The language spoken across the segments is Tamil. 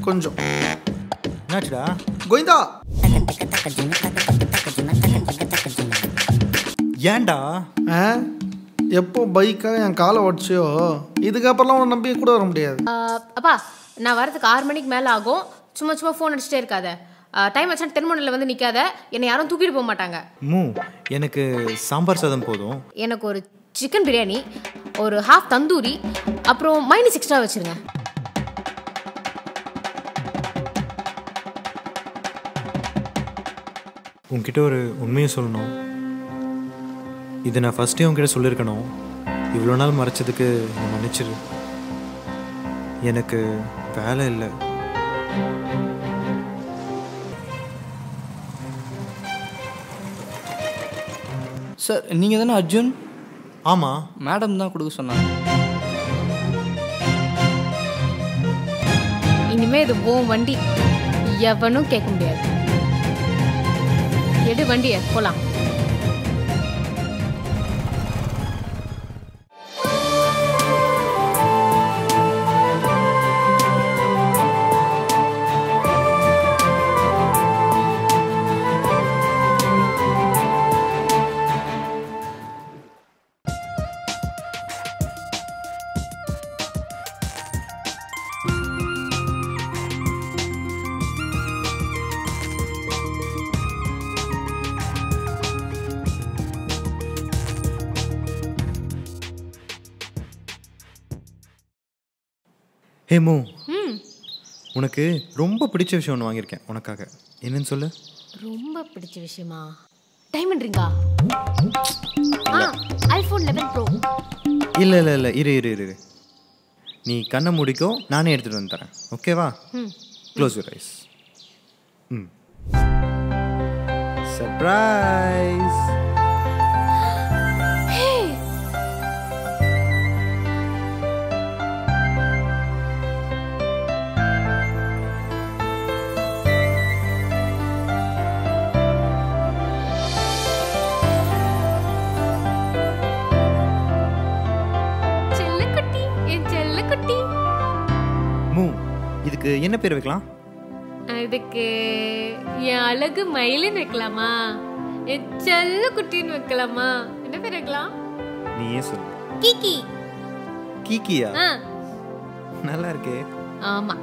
கொஞ்சம் என்னாச்சுடா கோவிந்தா ஏன்டா ஆ எப்போ பைக்காக என் காலை உடச்சியோ இதுக்கப்புறம்லாம் உன்னை நம்பி கூட வர முடியாது அப்பா நான் வரதுக்கு ஆறு மணிக்கு மேலே ஆகும் சும்மா சும்மா ஃபோன் அடிச்சுட்டே இருக்காத டைம் வச்சா தென்மணில் வந்து நிற்காத என்னை யாரும் தூக்கிட்டு போக மாட்டாங்க மூ எனக்கு சாம்பார் சாதம் போதும் எனக்கு ஒரு சிக்கன் பிரியாணி ஒரு ஹாஃப் தந்தூரி அப்புறம் மைனஸ் எக்ஸ்ட்ரா வச்சுருங்க உன்கிட்ட ஒரு உண்மையை சொல்லணும் இதை நான் ஃபஸ்ட்டே உன்கிட்ட சொல்லியிருக்கணும் இவ்வளோ நாள் மறைச்சதுக்கு என்னை மன்னிச்சிரு எனக்கு வேலை இல்லை சார் நீங்கள் தானே அர்ஜுன் ஆமாம் மேடம் தான் கொடுக்க சொன்னாங்க இனிமே இது உன் வண்டி எவனும் கேட்க முடியாது எடு வண்டியை போலாம் ஹே மூ உனக்கு ரொம்ப பிடிச்ச விஷயம் ஒன்று வாங்கியிருக்கேன் உனக்காக என்னன்னு சொல்லு ரொம்ப பிடிச்ச விஷயமா டைமண்ட் ரிங்கா ஆ ஐஃபோன் லெவன் ப்ரோ இல்லை இல்லை இல்லை இரு இரு இரு இரு நீ கண்ணை முடிக்கோ நானே எடுத்துகிட்டு வந்து தரேன் ஓகேவா க்ளோஸ் யூர் ஐஸ் ம் சர்ப்ரைஸ் செல்லக்குட்டி என் செல்லக்குட்டி மூ இதுக்கு என்ன பேர் வைக்கலாம் அதுக்கு என் அழகு மயிலுன்னு வைக்கலாமா என் செல்லக்குட்டின்னு வைக்கலாமா என்ன பேர் வைக்கலாம் நீயே சொல்லு கிக்கி கீக்கியா ஆ நல்லா இருக்கே ஆமா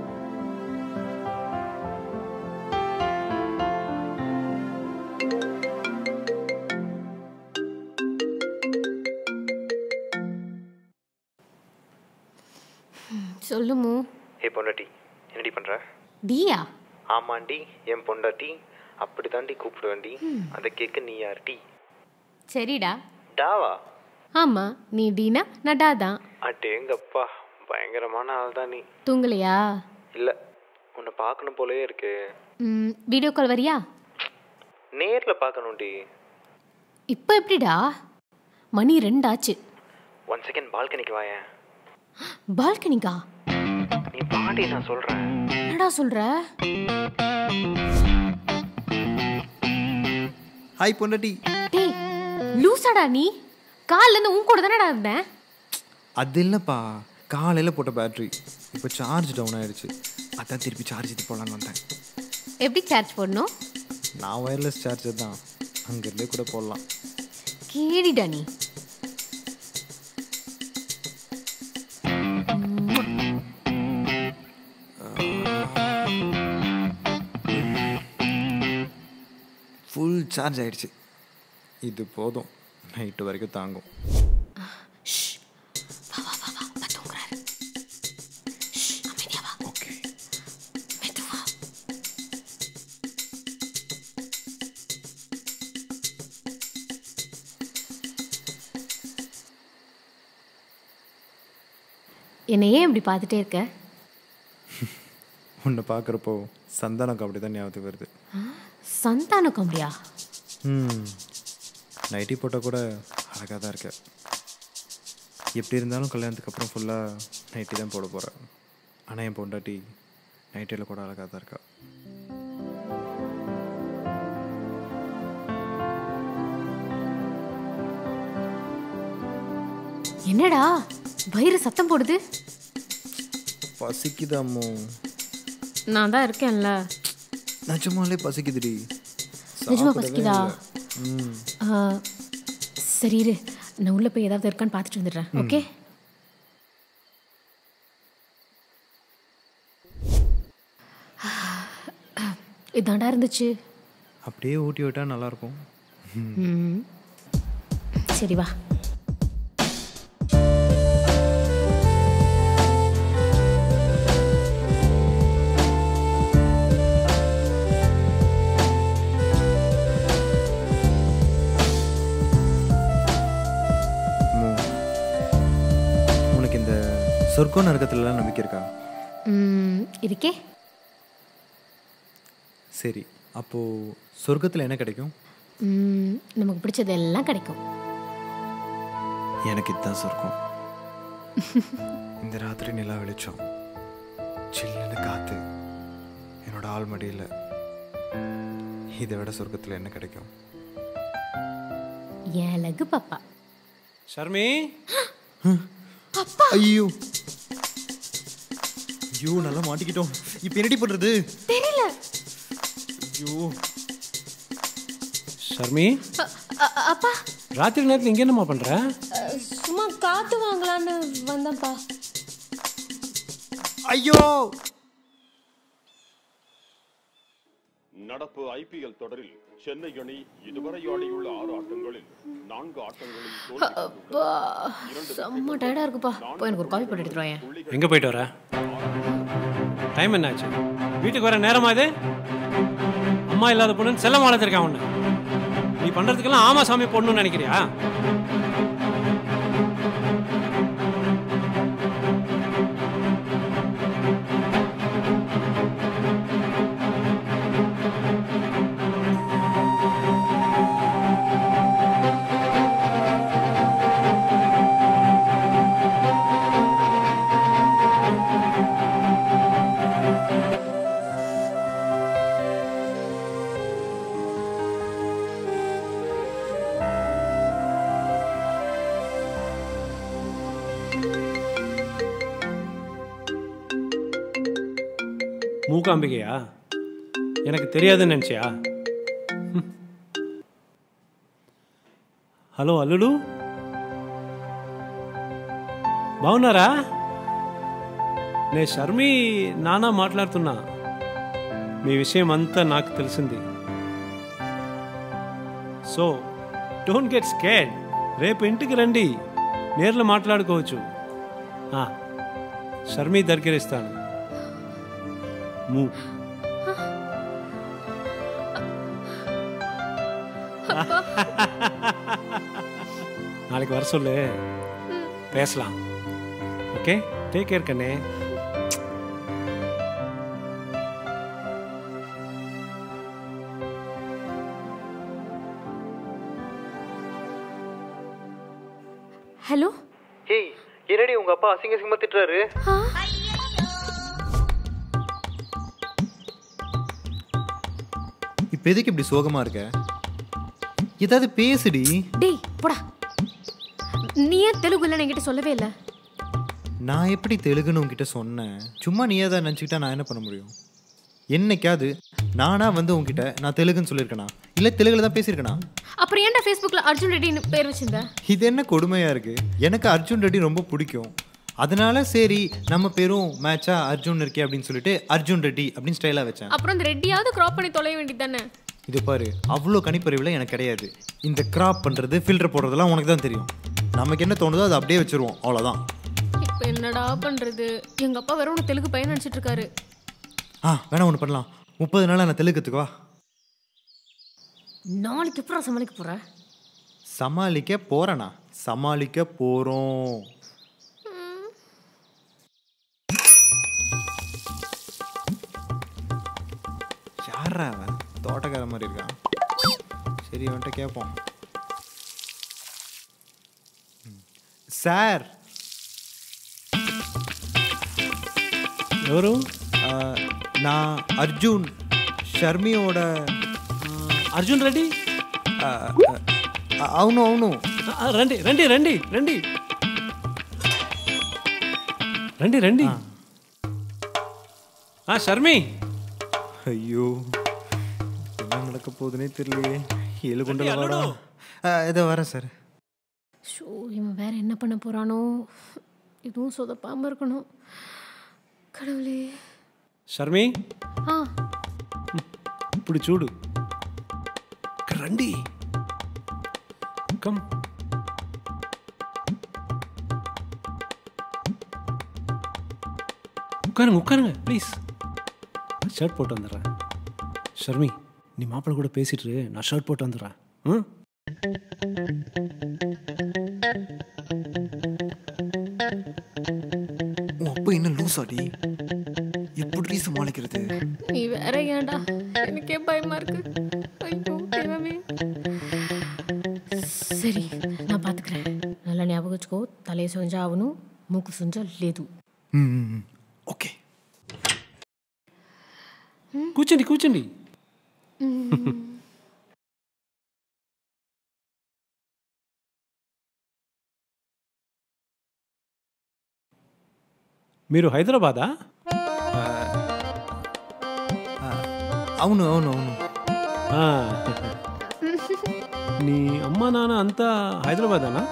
சொல்லுமு ஏ பொண்டாட்டி என்னடி பண்ணுற டியா ஆமாண்டி என் பொண்டாட்டி அப்படி தாண்டி கூப்பிடுவேன்டி அதை கேட்க நீ யார் டி சரிடா டாவா ஆமா நீ டீனா நான் டா தான் அட்டேங்கப்பா பயங்கரமான ஆள் தான் நீ தூங்கலையா இல்லை உன்னை பார்க்கணும் போலயே இருக்கு ம், வீடியோ கால் வரியா நேரில் பார்க்கணும்டி இப்போ எப்படிடா மணி ரெண்டாச்சு ஒன் செகண்ட் பால்கனிக்கு வாயேன் பால்கனிக்கா நீ பாடி நான் சொல்கிறேன் என்னடா சொல்ற ஹாய் பொண்டாட்டி டேய் லூசாடா நீ கால்ல இருந்து உன் கூட தானடா இருந்தேன் அது இல்லைப்பா காலையில் போட்ட பேட்ரி இப்போ சார்ஜ் டவுன் ஆயிடுச்சு அதான் திருப்பி சார்ஜ் இது போடலான்னு வந்தேன் எப்படி சார்ஜ் போடணும் நான் ஒயர்லெஸ் சார்ஜர் தான் அங்கேருந்தே கூட போடலாம் கேடிடா நீ ஃபுல் சார்ஜ் ஆயிடுச்சு இது போதும் நைட்டு வரைக்கும் தாங்கும் ஓகே என்னை ஏன் இப்படி பார்த்துட்டே இருக்க உன்னை பார்க்குறப்போ சந்தானம் அப்படி தான் ஞாபகத்துக்கு வருது சந்தான காமெடியா ம் நைட்டி போட்டால் கூட அழகாக தான் இருக்க எப்படி இருந்தாலும் கல்யாணத்துக்கு அப்புறம் ஃபுல்லாக நைட்டி தான் போட போகிறேன் ஆனால் என் பொண்டாட்டி நைட்டியில் கூட அழகாக தான் இருக்கா என்னடா வயிறு சத்தம் போடுது பசிக்குதாமோ நான் தான் இருக்கேன்ல நிஜமாலே பசிக்குதுடி நிஜமா பசிக்குதா ஆ, சரி இரு நான் உள்ள போய் ஏதாவது இருக்கான்னு பார்த்துட்டு வந்துடுறேன் ஓகே இதாண்டா இருந்துச்சு அப்படியே ஊட்டி விட்டா நல்லாயிருக்கும் ம். சரி வா மோ, உனக்கு இந்த சொர்க்கம் நரகத்துலலாம் நம்பிக்கை இருக்கா ம், இருக்கே சரி அப்போது சொர்க்கத்தில் என்ன கிடைக்கும் ம், நமக்கு பிடிச்சது எல்லாம் கிடைக்கும் எனக்கு இதுதான் சொர்க்கம் இந்த ராத்திரி நிலா வெளிச்சம் சில்லுன்னு காத்து என்னோட ஆள் மடியில் இதை விட சொர்க்கத்தில் என்ன கிடைக்கும் என் லகு பாப்பா ஷர்மி ஐயோ ஐயோ நல்லா மாட்டிக்கிட்டோம் இப்போ என்னடி பண்ணுறது தெரியல ஐயோ ஷர்மி அ- அ- அப்பா ராத்திரி நேரத்தில் இங்கே என்னம்மா பண்ணுற அ, சும்மா காத்து வாங்கலான்னு வந்தேன்ப்பா ஐயோ நடப்பு ஐபிஎல் தொடரில் சென்னை அணி இதுவரை ஆடியுள்ள ஆறு ஆட்டங்களில் நான்கு ஆட்டங்களில் தோல்வி அப்பா செம்ம டயர்டாக இருக்குப்பா போய் எனக்கு ஒரு காஃபி போட்டு எடுத்துருவாங்க எங்கே போயிட்டு வர டைம் என்னாச்சு வீட்டுக்கு வர நேரமா இது அம்மா இல்லாத பொண்ணு செல்லம் வளர்த்துருக்கான் ஒன்று நீ பண்ணுறதுக்கெல்லாம் ஆமா சாமி போடணும்னு நினைக்கிறியா மூகாம்பிகையா எனக்கு தெரியாதுன்னு நினச்சியா ம். హలో అల్లుడు బాగున్నారా నేను షర్మి నానా మాట్లాడుతున్నా మీ విషయం అంతా నాకు తెలిసింది సో డోంట్ గెట్ స్కేడ్ రేపు ఇంటికి రండి నేర్లో మాట్లాడుకోవచ్చు ఆ, షర్మి దగ్గర ఇస్తాను மூ நாளைக்கு வர சொல்லு பேசலாம் ஓகே டேக் கேர் கண்ணே ஹலோ ஏய் என்னடி உங்கள் அப்பா அசிங்க அசிங்கமாக திட்டுறாரு இப்போ எதுக்கு இப்படி சோகமாக இருக்க ஏதாவது பேசுடி டேய் போடா நீ ஏன் தெலுங்கு இல்லைன்னு என்கிட்ட சொல்லவே இல்லை நான் எப்படி தெலுங்குன்னு உங்ககிட்ட சொன்னேன் சும்மா நீயே தான் நினச்சிக்கிட்டா நான் என்ன பண்ண முடியும் என்னைக்காவது நானா வந்து உங்ககிட்ட நான் தெலுங்குன்னு சொல்லியிருக்கேனா இல்லை தெலுங்குல தான் பேசியிருக்கேனா அப்புறம் ஏன்டா ஃபேஸ்புக்கில் அர்ஜுன் ரெட்டின்னு பேர் வச்சிருந்த இது என்ன கொடுமையாக இருக்குது எனக்கு அர்ஜுன் ரெட்டி ரொம்ப பிடிக்கும் அதனால சரி நம்ம பேரும் மேட்சா அர்ஜுன் இருக்கே அப்படின்னு சொல்லிட்டு அர்ஜுன் ரெட்டி அப்படின்னு ஸ்டைலாக வச்சேன் அப்புறம் இந்த ரெட்டியாவது க்ராப் பண்ணி தொலைய வேண்டியது தானே இது பாரு அவ்வளோ கணிப்பறிவில் எனக்கு கிடையாது இந்த கிராப் பண்ணுறது ஃபில்டர் போடுறதெல்லாம் உனக்கு தான் தெரியும் நமக்கு என்ன தோணுதோ அதை அப்படியே வச்சிருவோம் அவ்வளோதான் இப்போ என்னடா பண்றது எங்க அப்பா வேற உனக்கு தெலுங்கு பையன் நினச்சிட்டு இருக்காரு ஆ வேணா ஒன்று பண்ணலாம் முப்பது நாளாக நான் தெலுங்குத்துக்கு வா நாளைக்கு எப்பறம் சமாளிக்க போற சமாளிக்க போகிறேண்ணா சமாளிக்க போகிறோம் யாரா அவன் தோட்டக்கார மாதிரி இருக்கான் சரி அவன்கிட்ட கேட்போம் ம். சார் ఎవరు ஆ, நான் அர்ஜுன் ஷர்மியோட అర్జున్ రెడ్డి ஆ, ஆ, అవును అవును ఆ, రండి రండి రండి రండి రండి రండి ஆ ஷர்மி ஐயோ என்ன நடக்க போகுதுன்னே தெரியலையே ஏழு கொண்டு வண்டி வாடா அல்லடோ. இதோ வரேன் சார் ஷோ இவன் வேற என்ன பண்ண போறானோ இதுவும் சொதப்பாம இருக்கணும் கடவுளே ஷர்மி ஆ இப்படி చూడు ఇక్కడ రండి కమ్ உட்காருங்க உட்காருங்க ப்ளீஸ் ஷர்ட் போட்டு வந்துடுறேன் ஷர்மி நீ மாப்பிள்ளை கூட பேசிட்டு இரு, நான் ஷர்ட் போட்டு வந்துடுறேன் ம் உன் அப்பா என்ன லூஸ் ஆடி எப்படி சமாளிக்கிறது நீ வேற ஏன்டா எனக்கே பயமா இருக்கு ஐயோ தெய்வமே సరే నా పాతుకురా నల్ల జ్ఞాపకొచ్చుకో తలే సొంజ అవును మూకు సొంజ లేదు ஓகே కూర్చోండి కూర్చోండి మీరు హైదరాబాదా అవును అవును అవును ఆ. నీ అమ్మ నాన్న అంతా హైదరాబాదేనా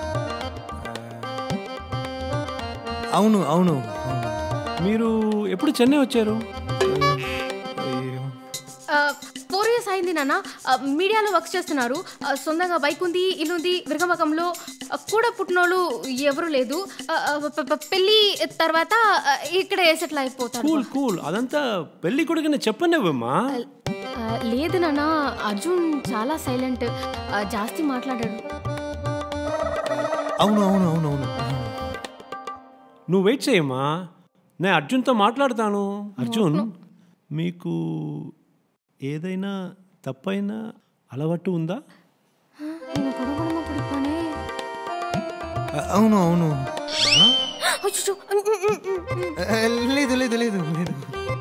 అవును అవును అవును మీరు ఎప్పుడు చెన్నై వచ్చారు అయ్యో ఫోర్ ఇయర్స్ అయింది నాన్న ఆ, మీడియాలో వర్క్ చేస్తున్నారు ఆ, సొంతంగా బైక్ ఉంది ఇల్లు ఉంది విరగమకంలో ఆ, కూడా పుట్టినోళ్ళు ఎవరు లేదు ఆ, ఆ, ప- ప- పెళ్ళి తర్వాత ఆ, ఇక్కడే సెటిల్ అయిపోతారు కూల్ కూల్ అదంతా పెళ్లి కొడుకుని చెప్పనివ్వమ్మా ఆ, లేదు నాన్న అర్జున్ చాలా సైలెంట్ ఆ, జాస్తి మాట్లాడాడు అవును అవును అవును అవును నువ్వు వెయిట్ చేయమ్మా నేను అర్జున్తో మాట్లాడతాను అర్జున్ మీకు ఏదైనా తప్పైన అలవాటు ఉందా నేను కొడగొడమ కొడుకునే అవును అవును అచ్చచ్చో. ఆ, లేదు లేదు లేదు లేదు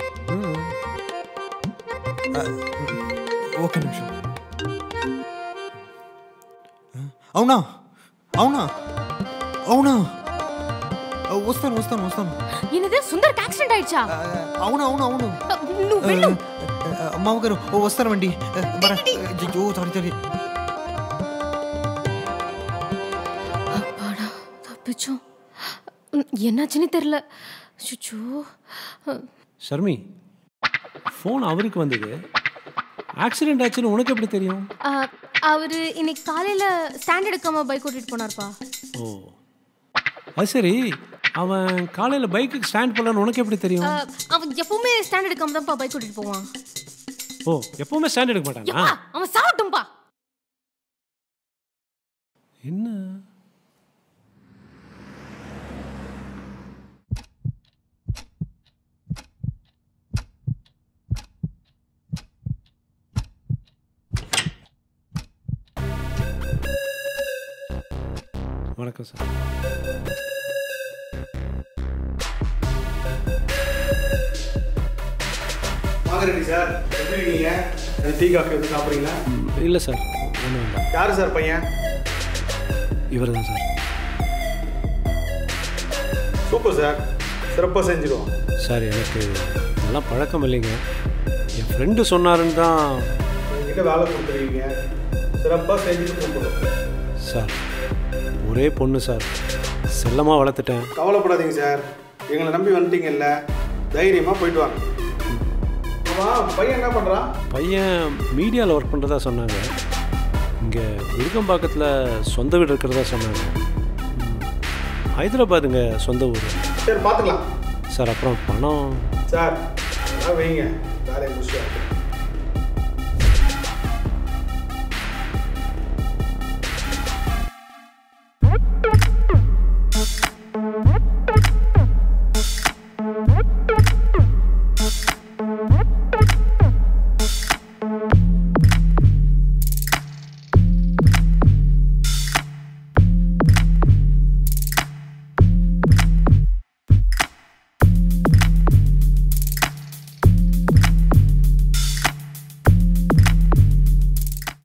ఆ, ఒక నిమిషం ఆ, అవునా అవునా అవునా ఆ, వస్తాను వస్తాను వస్తాను ఈయనదే సుందర్ యాక్సిడెంట్ ఆయిடுச்சா ఆ, అవును అవును అవును నువ్వు వెళ్ళు మామగారు వస్తానండి బర అయ్యో సారీ సారీ அப்பாடா தப்பிச்சோம் ம், என்னாச்சுன்னு தெரில சுச்சோ ஷர்மி ஃபோன் அவருக்கு வந்தது ஆக்சிடென்ட் ஆச்சுன்னு உனக்கு எப்படி தெரியும் அவர் இன்னைக்கு காலையில் ஸ்டாண்ட் எடுக்காம பைக் ஓட்டிட்டு போனார்ப்பா ஓ அது சரி அவன் காலையில் பைக்குக்கு ஸ்டாண்ட் பண்ணலன்னு உனக்கு எப்படி தெரியும் ஆ, அவன் எப்பவுமே ஸ்டாண்ட் எடுக்காம தான்ப்பா பைக் ஓட்டிட்டு போவான் ஓ எப்பவுமே ஸ்டாண்ட் எடுக்க மாட்டானா எப்பா அவன் சாவட்டும்பா என்ன வணக்கம் சார் வாங்கரெட்டி சார் எப்படி இருக்கீங்க அது டீ காஃபி எதுவும் சாப்பிட்றீங்களா இல்லை சார் ஒன்றும் வேண்டாம் யார் சார் பையன் இவர் தான் சார் சூப்பர் சார் சிறப்பாக செஞ்சிடுவோம் சார் எனக்கு இதெல்லாம் பழக்கம் இல்லைங்க என் ஃப்ரெண்டு சொன்னாருன்னு தான் என்கிட்ட வேலை கொடுத்துருக்கீங்க சிறப்பாக செஞ்சுட்டு கூப்பிடுவோம் சார் ஒரே பொண்ணு சார் செல்லமாக வளர்த்துட்டேன் கவலைப்படாதீங்க சார் எங்களை நம்பி வந்துட்டீங்கல்ல தைரியமாக போயிட்டு வாங்க ஆமாம் பையன் என்ன பண்ணுறான் பையன் மீடியாவில் ஒர்க் பண்ணுறதா சொன்னாங்க இங்கே விருகம்பாக்கத்தில் சொந்த வீடு இருக்கிறதா சொன்னாங்க ம், ஹைதராபாத்துங்க சொந்த ஊர் சரி பார்த்துக்கலாம் சார் அப்புறம் பணம் சார் அதெல்லாம் வைங்க வேலையை முடிச்சுட்டு